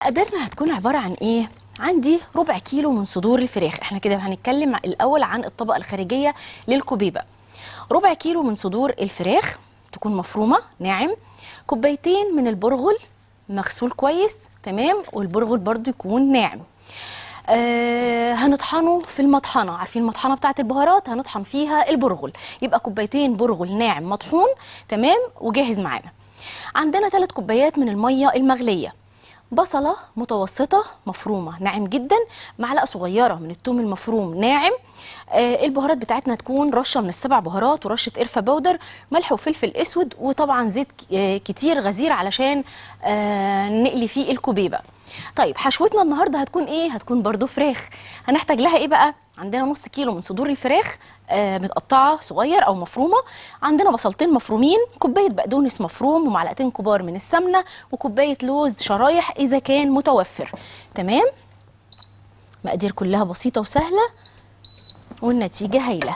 مقاديرنا هتكون عباره عن ايه عندي ربع كيلو من صدور الفراخ احنا كده هنتكلم الاول عن الطبقه الخارجيه للكوبيبه ربع كيلو من صدور الفراخ تكون مفرومه ناعم كوبايتين من البرغل مغسول كويس تمام والبرغل برضو يكون ناعم آه هنطحنه في المطحنه عارفين المطحنه بتاعه البهارات هنطحن فيها البرغل يبقى كوبايتين برغل ناعم مطحون تمام وجاهز معانا عندنا ثلاث كوبايات من الميه المغليه بصله متوسطه مفرومه ناعم جدا معلقه صغيره من الثوم المفروم ناعم آه البهارات بتاعتنا تكون رشه من السبع بهارات ورشه قرفه بودر ملح وفلفل اسود وطبعا زيت ك- آه كتير غزير علشان آه نقلي فيه الكوبيبه طيب حشوتنا النهارده هتكون ايه هتكون برضو فراخ هنحتاج لها ايه بقى عندنا نص كيلو من صدور الفراخ آه متقطعه صغير او مفرومه عندنا بصلتين مفرومين كوبايه بقدونس مفروم ومعلقتين كبار من السمنه وكوبايه لوز شرايح اذا كان متوفر تمام مقادير كلها بسيطه وسهله والنتيجه هايله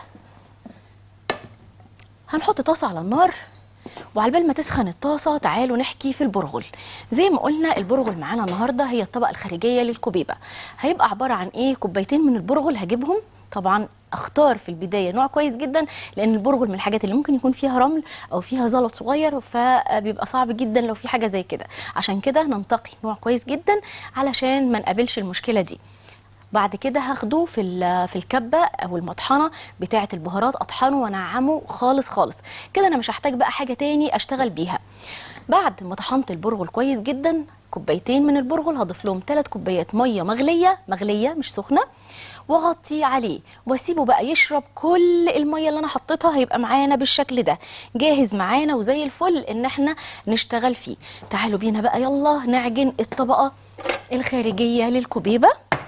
هنحط طاسه على النار وعلى بال ما تسخن الطاسه تعالوا نحكي في البرغل زي ما قلنا البرغل معانا النهارده هي الطبقه الخارجيه للكوبيبه هيبقى عباره عن ايه كوبايتين من البرغل هجيبهم طبعا اختار في البدايه نوع كويس جدا لان البرغل من الحاجات اللي ممكن يكون فيها رمل او فيها زلط صغير فبيبقى صعب جدا لو في حاجه زي كده عشان كده ننتقي نوع كويس جدا علشان ما نقابلش المشكله دي بعد كده هاخده في ال- في الكبه او المطحنه بتاعه البهارات اطحنه وانعمه خالص خالص كده انا مش هحتاج بقى حاجه تاني اشتغل بيها بعد ما طحنت البرغل كويس جدا كوبايتين من البرغل هضيف لهم 3 كوبايات ميه مغليه مغليه مش سخنه واغطيه عليه واسيبه بقى يشرب كل الميه اللي انا حطيتها هيبقى معانا بالشكل ده جاهز معانا وزي الفل ان احنا نشتغل فيه تعالوا بينا بقى يلا نعجن الطبقه الخارجيه للكوبيبه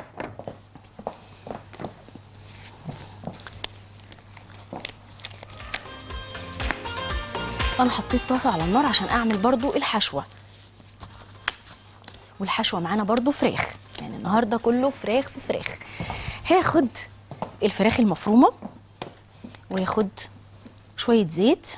انا حطيت طاسه على النار عشان اعمل برضو الحشوه والحشوه معانا برضو فراخ يعني النهارده كله فراخ في فراخ هاخد الفراخ المفرومه وياخد شويه زيت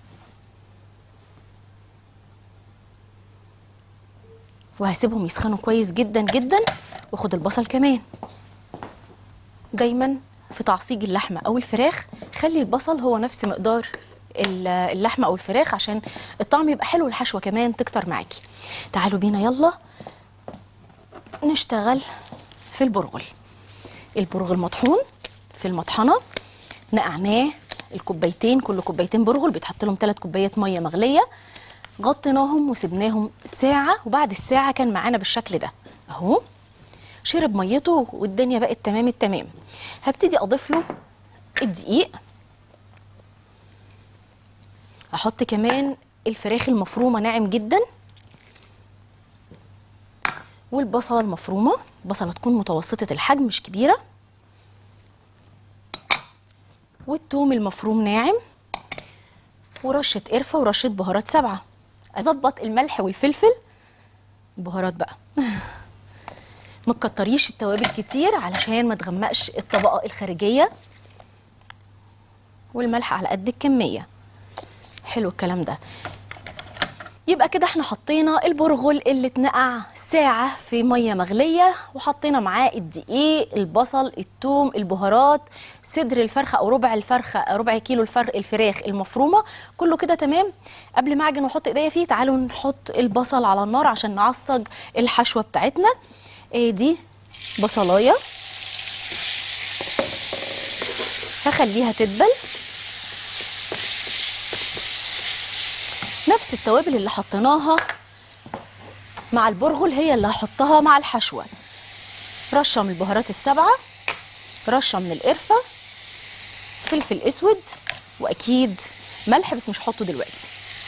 وهسيبهم يسخنوا كويس جدا جدا واخد البصل كمان دايما في تعصيج اللحمه او الفراخ خلي البصل هو نفس مقدار ال- اللحمه او الفراخ عشان الطعم يبقى حلو الحشوه كمان تكتر معاكي تعالوا بينا يلا نشتغل في البرغل البرغل مطحون في المطحنه نقعناه الكوبايتين كل كوبايتين برغل بيتحط لهم 3 كوبايات ميه مغليه غطيناهم وسبناهم ساعه وبعد الساعه كان معانا بالشكل ده اهو شرب ميته والدنيا بقت تمام التمام هبتدي اضيف له الدقيق احط كمان الفراخ المفرومه ناعم جدا والبصله المفرومه بصله تكون متوسطه الحجم مش كبيره والثوم المفروم ناعم ورشه قرفه ورشه بهارات سبعه اظبط الملح والفلفل البهارات بقى ما تكتريش التوابل كتير علشان ما تغمقش الطبقه الخارجيه والملح على قد الكميه حلو الكلام ده يبقى كده احنا حطينا البرغل اللي اتنقع ساعة في مية مغلية وحطينا معاه الدقيق البصل الثوم البهارات صدر الفرخة او ربع الفرخة ربع كيلو الفر الفراخ المفرومة كله كده تمام قبل ما اعجن واحط ايديا فيه تعالوا نحط البصل على النار عشان نعصج الحشوة بتاعتنا ايه دي بصلاية هخليها تدبل نفس التوابل اللي حطيناها مع البرغل هي اللي هحطها مع الحشوة رشة من البهارات السبعة رشة من القرفة فلفل اسود واكيد ملح بس مش هحطه دلوقتي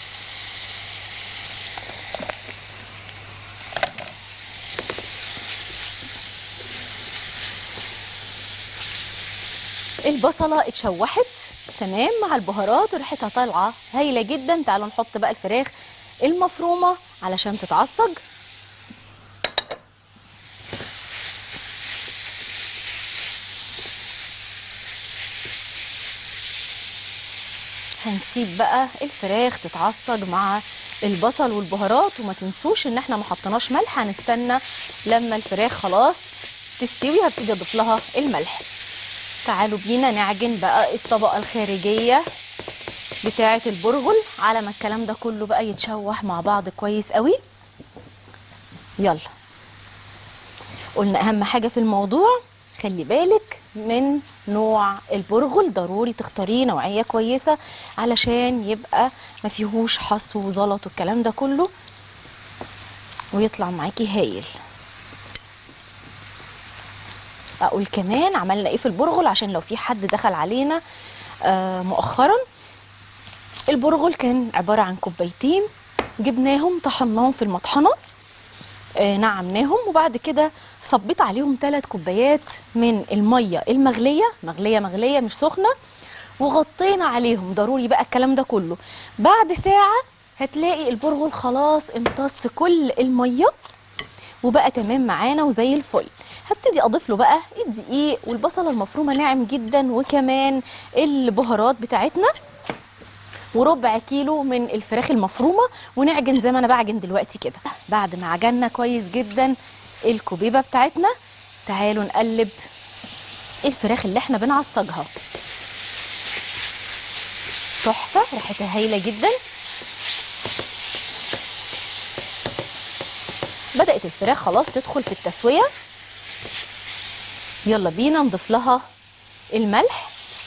البصله اتشوحت تمام مع البهارات وريحتها طالعه هايله جدا تعالوا نحط بقى الفراخ المفرومه علشان تتعصج هنسيب بقى الفراخ تتعصج مع البصل والبهارات وما تنسوش ان احنا ما حطيناش ملح هنستنى لما الفراخ خلاص تستوي هبتدي اضيف لها الملح تعالوا بينا نعجن بقى الطبقه الخارجيه بتاعه البرغل على ما الكلام ده كله بقى يتشوح مع بعض كويس قوي يلا قلنا اهم حاجه في الموضوع خلي بالك من نوع البرغل ضروري تختاريه نوعيه كويسه علشان يبقى ما فيهوش حصو وزلط والكلام ده كله ويطلع معاكي هايل اقول كمان عملنا ايه في البرغل عشان لو في حد دخل علينا آه مؤخرا البرغل كان عباره عن كوبايتين جبناهم طحناهم في المطحنه آه، نعمناهم وبعد كده صبيت عليهم ثلاث كوبايات من الميه المغليه مغليه مغليه مش سخنه وغطينا عليهم ضروري بقى الكلام ده كله بعد ساعه هتلاقي البرغل خلاص امتص كل الميه وبقى تمام معانا وزي الفل هبتدي اضيف له بقى الدقيق والبصله المفرومه ناعم جدا وكمان البهارات بتاعتنا وربع كيلو من الفراخ المفرومه ونعجن زي ما انا بعجن دلوقتي كده بعد ما عجنا كويس جدا الكوبيبه بتاعتنا تعالوا نقلب الفراخ اللي احنا بنعصجها تحفه ريحتها هايله جدا بدات الفراخ خلاص تدخل في التسويه يلا بينا نضيف لها الملح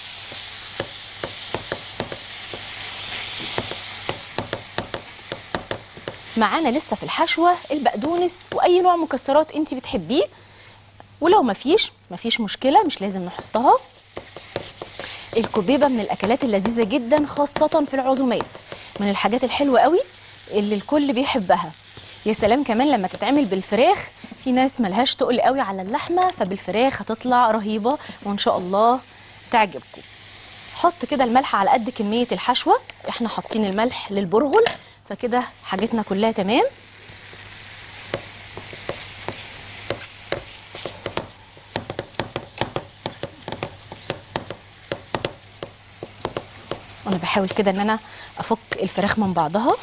معانا لسه في الحشوه البقدونس واي نوع مكسرات انت بتحبيه ولو مفيش مفيش مشكله مش لازم نحطها الكبيبه من الاكلات اللذيذه جدا خاصه في العزومات من الحاجات الحلوه قوي اللي الكل بيحبها يا سلام كمان لما تتعمل بالفراخ في ناس ملهاش تقل قوي على اللحمه فبالفراخ هتطلع رهيبه وان شاء الله تعجبكم حط كده الملح على قد كميه الحشوه احنا حاطين الملح للبرغل فكده حاجتنا كلها تمام وانا بحاول كده ان انا افك الفراخ من بعضها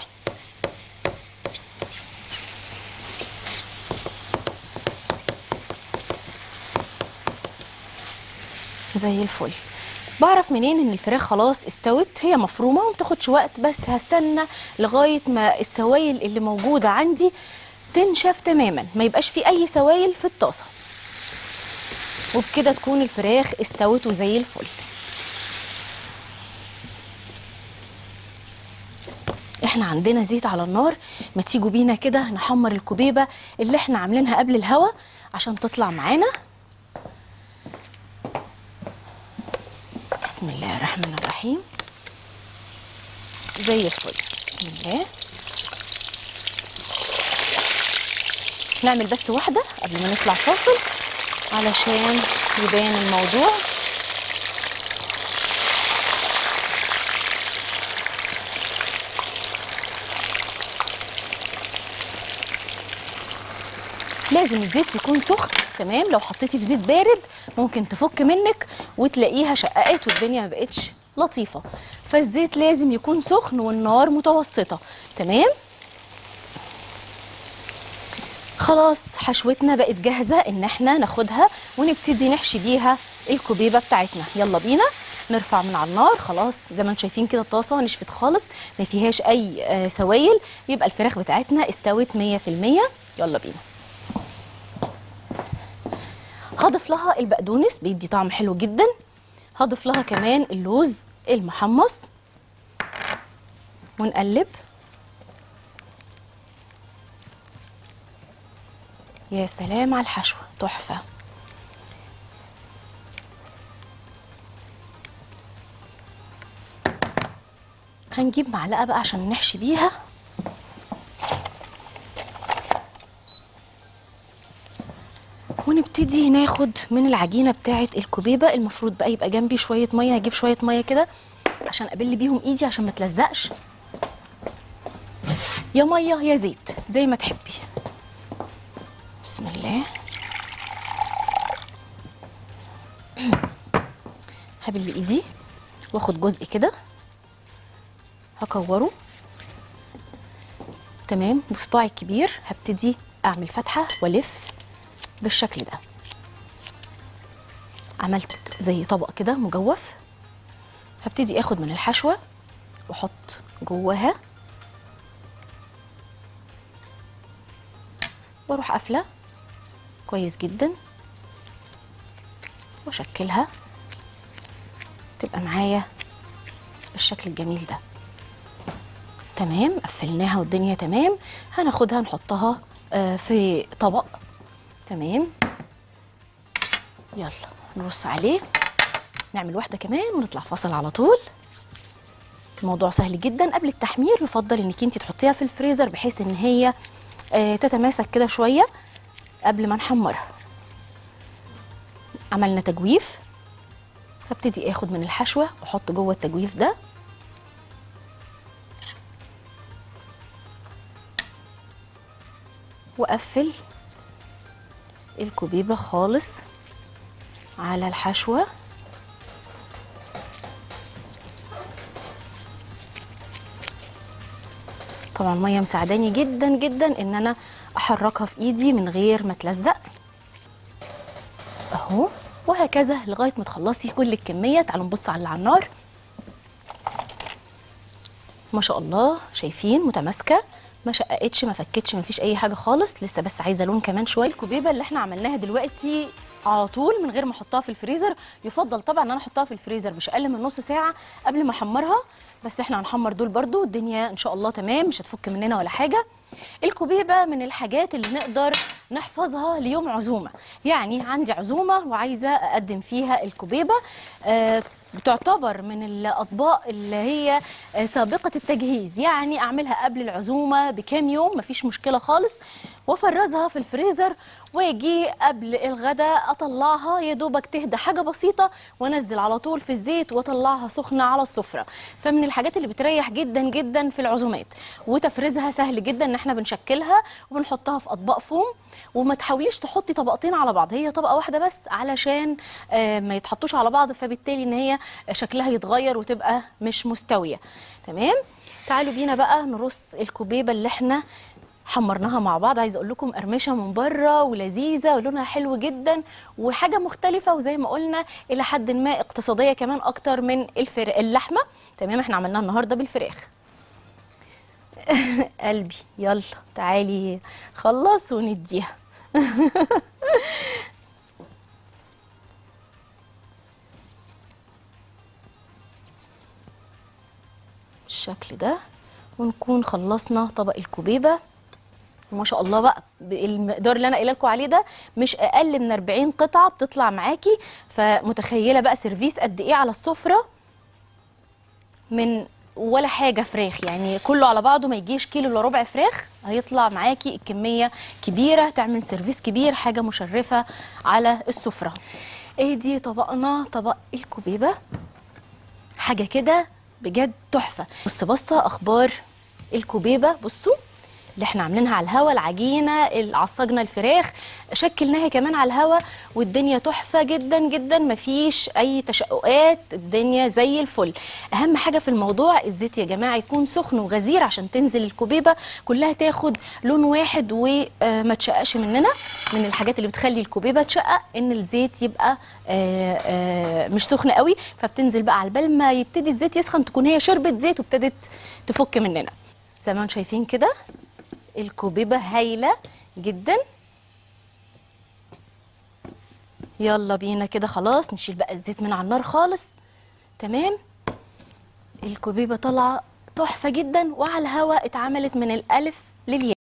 زي الفل بعرف منين ان الفراخ خلاص استوت هي مفرومه وما بتاخدش وقت بس هستنى لغايه ما السوائل اللي موجوده عندي تنشف تماما ما يبقاش في اي سوائل في الطاسه وبكده تكون الفراخ استوت وزي الفل احنا عندنا زيت على النار ما تيجوا بينا كده نحمر الكبيبه اللي احنا عاملينها قبل الهوا عشان تطلع معانا بسم الله الرحمن الرحيم زي الفل بسم الله نعمل بس واحدة قبل ما نطلع فاصل علشان يبان الموضوع لازم الزيت يكون سخن تمام لو حطيتي في زيت بارد ممكن تفك منك وتلاقيها شققت والدنيا ما بقتش لطيفه فالزيت لازم يكون سخن والنار متوسطه تمام خلاص حشوتنا بقت جاهزه ان احنا ناخدها ونبتدي نحشي بيها الكوبيبه بتاعتنا يلا بينا نرفع من على النار خلاص زي ما انتم شايفين كده الطاسه نشفت خالص ما فيهاش اي آه، سوائل يبقى الفراخ بتاعتنا استوت 100% يلا بينا هضيف لها البقدونس بيدي طعم حلو جدا هضيف لها كمان اللوز المحمص ونقلب يا سلام على الحشوة تحفة هنجيب معلقة بقى عشان نحشي بيها ونبتدي ناخد من العجينه بتاعه الكوبيبه المفروض بقى يبقى جنبي شويه ميه هجيب شويه ميه كده عشان ابل بيهم ايدي عشان ما تلزقش يا ميه يا زيت زي ما تحبي بسم الله هبل ايدي واخد جزء كده هكوره تمام بصباعي الكبير هبتدي اعمل فتحه والف بالشكل ده عملت زي طبق كده مجوف هبتدي اخد من الحشوه واحط جواها واروح قافله كويس جدا واشكلها تبقى معايا بالشكل الجميل ده تمام قفلناها والدنيا تمام هناخدها نحطها آه، في طبق تمام يلا نرص عليه نعمل واحده كمان ونطلع فاصل على طول الموضوع سهل جدا قبل التحمير يفضل انك انت تحطيها في الفريزر بحيث ان هي آه، تتماسك كده شويه قبل ما نحمرها عملنا تجويف هبتدي اخد من الحشوه واحط جوه التجويف ده واقفل الكوبيبه خالص على الحشوه طبعا الميه مساعداني جدا جدا ان انا احركها في ايدي من غير ما تلزق اهو وهكذا لغايه ما تخلصي كل الكميه تعالوا نبص على اللي على النار ما شاء الله شايفين متماسكه ما شققتش ما فكتش ما فيش اي حاجه خالص لسه بس عايزه لون كمان شويه الكوبيبه اللي احنا عملناها دلوقتي على طول من غير ما احطها في الفريزر يفضل طبعا ان انا احطها في الفريزر مش اقل من نص ساعه قبل ما احمرها بس احنا هنحمر دول برضو الدنيا ان شاء الله تمام مش هتفك مننا ولا حاجه الكوبيبه من الحاجات اللي نقدر نحفظها ليوم عزومه يعني عندي عزومه وعايزه اقدم فيها الكوبيبه آه بتعتبر من الاطباق اللي هي آه، سابقه التجهيز يعني اعملها قبل العزومه بكام يوم مفيش مشكله خالص وافرزها في الفريزر واجي قبل الغداء اطلعها يا دوبك تهدى حاجه بسيطه وانزل على طول في الزيت واطلعها سخنه على السفره فمن الحاجات اللي بتريح جدا جدا في العزومات وتفريزها سهل جدا ان احنا بنشكلها وبنحطها في اطباق فوم وما تحاوليش تحطي طبقتين على بعض هي طبقه واحده بس علشان آه، ما يتحطوش على بعض فبالتالي ان هي شكلها يتغير وتبقى مش مستويه تمام تعالوا بينا بقى نرص الكوبيبه اللي احنا حمرناها مع بعض عايزه اقول لكم قرمشه من بره ولذيذه ولونها حلو جدا وحاجه مختلفه وزي ما قلنا الى حد ما اقتصاديه كمان اكتر من الفر... اللحمه تمام احنا عملناها النهارده بالفراخ قلبي يلا تعالي خلص ونديها بالشكل ده ونكون خلصنا طبق الكوبيبه وما شاء الله بقى المقدار اللي انا قايله لكم عليه ده مش اقل من 40 قطعه بتطلع معاكي فمتخيله بقى سيرفيس قد ايه على السفره من ولا حاجه فراخ يعني كله على بعضه ما يجيش كيلو الا ربع فراخ هيطلع معاكي الكميه كبيره تعمل سيرفيس كبير حاجه مشرفه على السفره ايه دي طبقنا طبق الكوبيبه حاجه كده بجد تحفه بص بصه اخبار الكوبيبه بصوا اللي احنا عاملينها على الهوا العجينه اللي عصجنا الفراخ شكلناها كمان على الهوا والدنيا تحفه جدا جدا مفيش اي تشققات الدنيا زي الفل اهم حاجه في الموضوع الزيت يا جماعه يكون سخن وغزير عشان تنزل الكوبيبه كلها تاخد لون واحد وما تشققش مننا من الحاجات اللي بتخلي الكوبيبه تشقق ان الزيت يبقى آه، آه، مش سخن قوي فبتنزل بقى على بال ما يبتدي الزيت يسخن تكون هي شربت زيت وابتدت تفك مننا زي ما انتم شايفين كده الكوبيبه هايله جدا يلا بينا كده خلاص نشيل بقى الزيت من على النار خالص تمام الكوبيبه طالعه تحفه جدا وعلى الهوا اتعملت من الالف للياء